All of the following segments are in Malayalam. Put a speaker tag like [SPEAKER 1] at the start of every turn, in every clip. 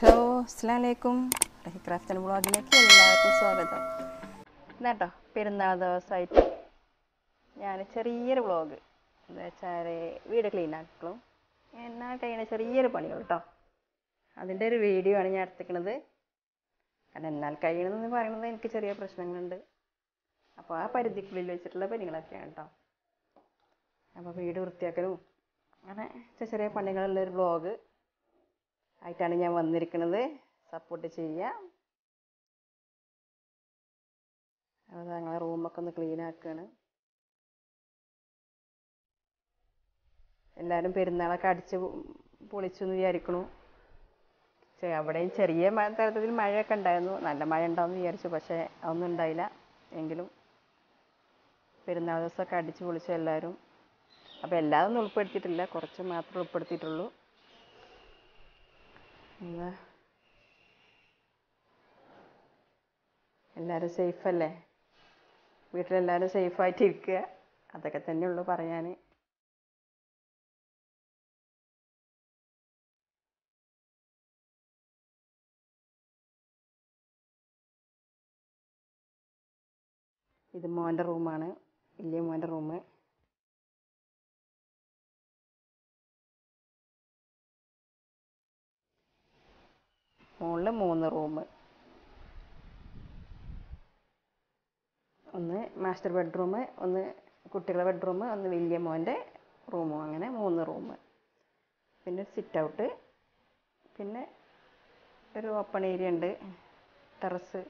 [SPEAKER 1] ഹലോ അസ്സാം വലൈക്കും റഹിക്രാഫ്റ്റ് ആൻഡ് ബ്ലോഗിലേക്ക് എല്ലാവർക്കും സ്വാഗതം എന്നാട്ടോ പെരുന്നാൾ ദിവസമായിട്ട് ഞാൻ ചെറിയൊരു വ്ളോഗ് എന്താ വെച്ചാൽ വീട് ക്ലീൻ ആക്കണം എന്നാ കഴിയണ ചെറിയൊരു പണികൾ കേട്ടോ അതിൻ്റെ ഒരു വീഡിയോ ആണ് ഞാൻ എടുത്തിരിക്കുന്നത് കാരണം എന്നാൽ കഴിയണമെന്ന് പറയുന്നത് എനിക്ക് ചെറിയ പ്രശ്നങ്ങളുണ്ട് അപ്പോൾ ആ പരിധിക്കുള്ളിൽ വെച്ചിട്ടുള്ള പണികളൊക്കെയാണ് കേട്ടോ അപ്പോൾ വീട് വൃത്തിയാക്കലും അങ്ങനെ ചെറിയ ചെറിയ പണികളുള്ള ഒരു വ്ളോഗ് ആയിട്ടാണ് ഞാൻ വന്നിരിക്കുന്നത് സപ്പോർട്ട് ചെയ്യുക അപ്പോൾ ഞങ്ങളെ റൂമൊക്കെ ഒന്ന് ക്ലീൻ ആക്കുകയാണ് എല്ലാവരും പെരുന്നാളൊക്കെ അടിച്ച് പൊളിച്ചു എന്ന് വിചാരിക്കണു ചെ- അവിടെയും ചെറിയ മഴ തരത്തിൽ മഴയൊക്കെ ഉണ്ടായിരുന്നു നല്ല മഴ ഉണ്ടാവും വിചാരിച്ചു പക്ഷേ അതൊന്നും ഉണ്ടായില്ല എങ്കിലും പെരുന്നാൾ ദിവസമൊക്കെ അടിച്ച് പൊളിച്ചു എല്ലാവരും അപ്പോൾ എല്ലാതൊന്നും ഉൾപ്പെടുത്തിയിട്ടില്ല കുറച്ച് മാത്രമേ ഉൾപ്പെടുത്തിയിട്ടുള്ളൂ എന്താ എല്ലാവരും സേഫ് അല്ലേ വീട്ടിലെല്ലാവരും സേഫായിട്ട് ഇരിക്കുക അതൊക്കെ തന്നെ ഉള്ളൂ പറയാൻ ഇത് മോൻ്റെ റൂമാണ് വലിയ മോൻ്റെ റൂം മുകളിൽ മൂന്ന് റൂം ഒന്ന് മാസ്റ്റർ ബെഡ്റൂം ഒന്ന് കുട്ടികളുടെ ബെഡ്റൂം ഒന്ന് വലിയ മോൻ്റെ റൂമും അങ്ങനെ മൂന്ന് റൂം പിന്നെ ഒരു സിറ്റ് ഔട്ട് പിന്നെ ഒരു ഓപ്പൺ ഏരിയ ഉണ്ട് ടെറസ്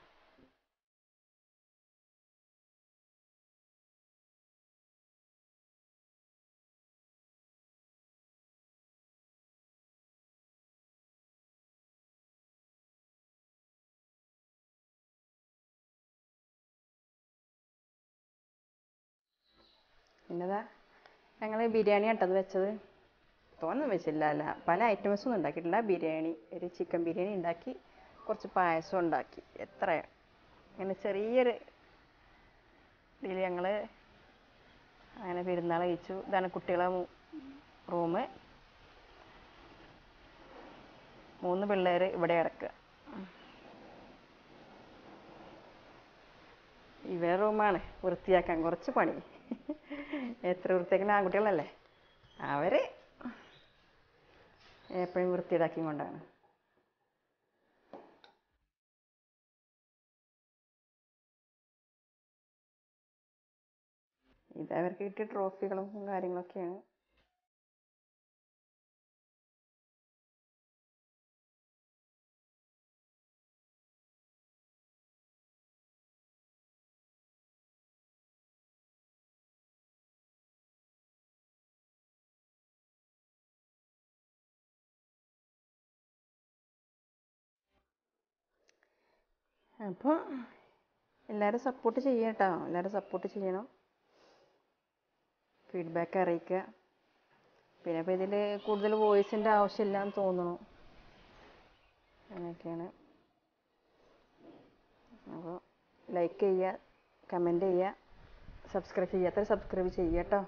[SPEAKER 1] പിന്നെതാ ഞങ്ങൾ ബിരിയാണി ആട്ടത് വെച്ചത് തോന്നും വെച്ചില്ല അല്ല പല ഐറ്റംസും ഒന്നും ഉണ്ടാക്കിയിട്ടില്ല ബിരിയാണി ഒരു ചിക്കൻ ബിരിയാണി ഉണ്ടാക്കി കുറച്ച് പായസം ഉണ്ടാക്കി എത്ര അങ്ങനെ ചെറിയൊരു ഇതിൽ ഞങ്ങൾ അങ്ങനെ പെരുന്നാൾ കഴിച്ചു ഇതാണ് കുട്ടികളെ റൂം മൂന്ന് പിള്ളേർ ഇവിടെ കിടക്കുക ഇവരെ റൂമാണ് വൃത്തിയാക്കാൻ കുറച്ച് പണി എത്ര വൃത്തിയാക്കുന്ന ആൺകുട്ടികളല്ലേ അവർ എപ്പോഴും വൃത്തിയിടാക്കി കൊണ്ടാണ് ഇത് അവർക്ക് കിട്ടിയ ട്രോഫികളും കാര്യങ്ങളൊക്കെയാണ് അപ്പോൾ എല്ലാവരും സപ്പോർട്ട് ചെയ്യുക കേട്ടോ എല്ലാവരും സപ്പോർട്ട് ചെയ്യണം ഫീഡ്ബാക്ക് അറിയിക്കുക പിന്നെ ഇപ്പോൾ ഇതിൽ കൂടുതൽ വോയിസിൻ്റെ ആവശ്യമില്ല എന്ന് തോന്നുന്നു അങ്ങനെയൊക്കെയാണ് അപ്പോൾ ലൈക്ക് ചെയ്യുക കമൻറ്റ് ചെയ്യുക സബ്സ്ക്രൈബ് ചെയ്യാത്തവർ സബ്സ്ക്രൈബ് ചെയ്യുക കേട്ടോ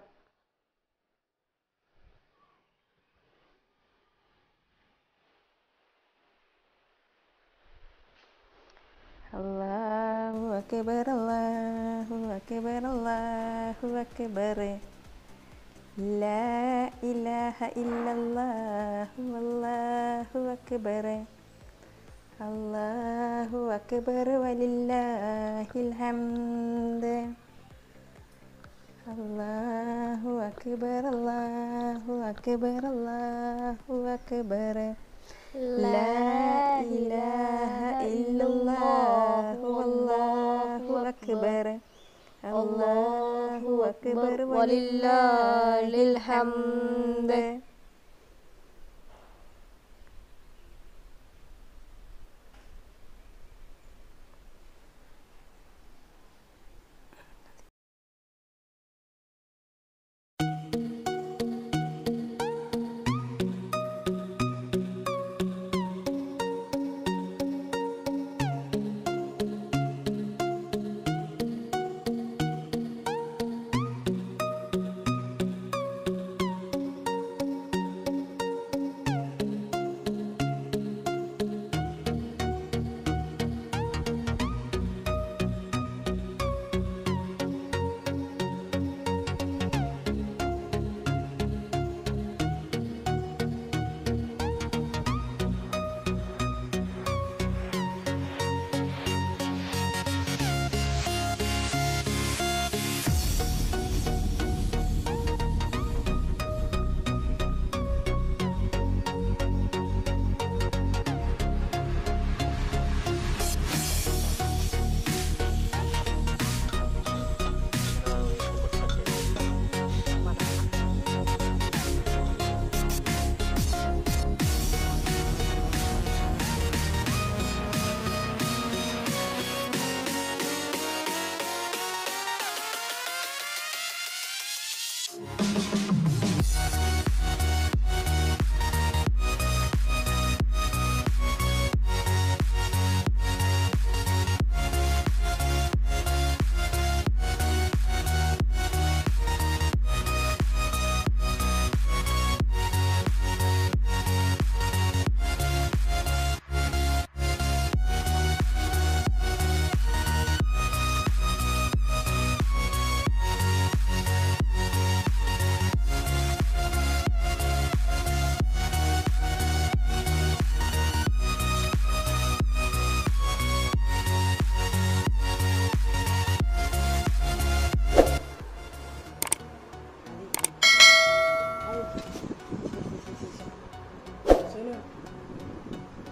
[SPEAKER 1] അല്ലാഹു അക്ബർ അല്ലാഹു അക്ബർ അല്ലാഹു അക്ബർ ലാ ഇലാഹ ഇല്ലല്ലാഹു അല്ലാഹു അക്ബർ അല്ലാഹു അക്ബർ വലില്ലാഹിൽ ഹംദ് അല്ലാഹു അക്ബർ അല്ലാഹു അക്ബർ അല്ലാഹു അക്ബർ لا إله إلا الله والله أكبر الله أكبر ولله الحمد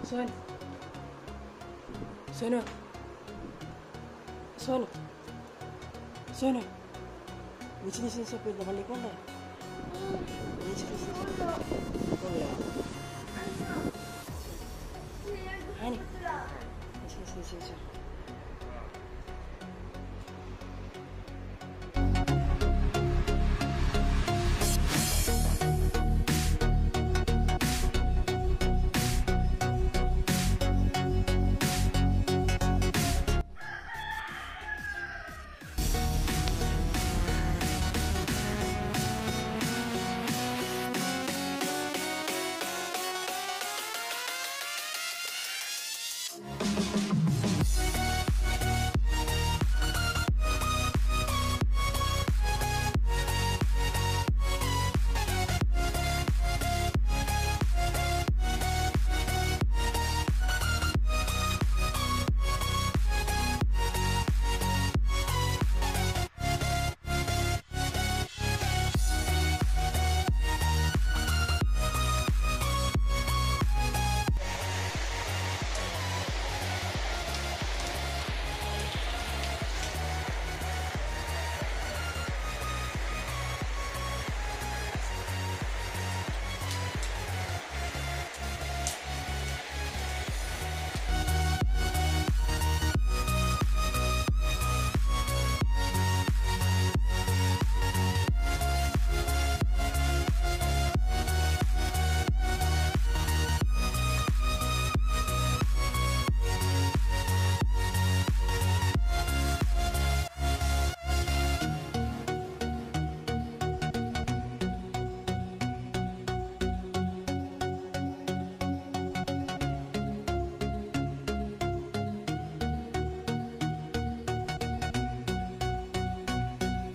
[SPEAKER 2] സോൻ സോനു സോനു സോനു നിച്ച് നിച്ച് നിച്ച് പോയി പള്ളി പോണ്ടേ നിച്ച് നിച്ച് നിച്ച് പോയാ ആനി നിച്ച് നിച്ച് നിച്ച് നിച്ച്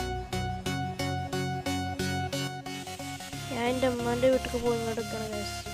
[SPEAKER 3] ഞാൻ എൻ്റെ ഉമ്മാൻ്റെ വീട്ടിൽ പോയി കിടക്കണം ഗൈസ്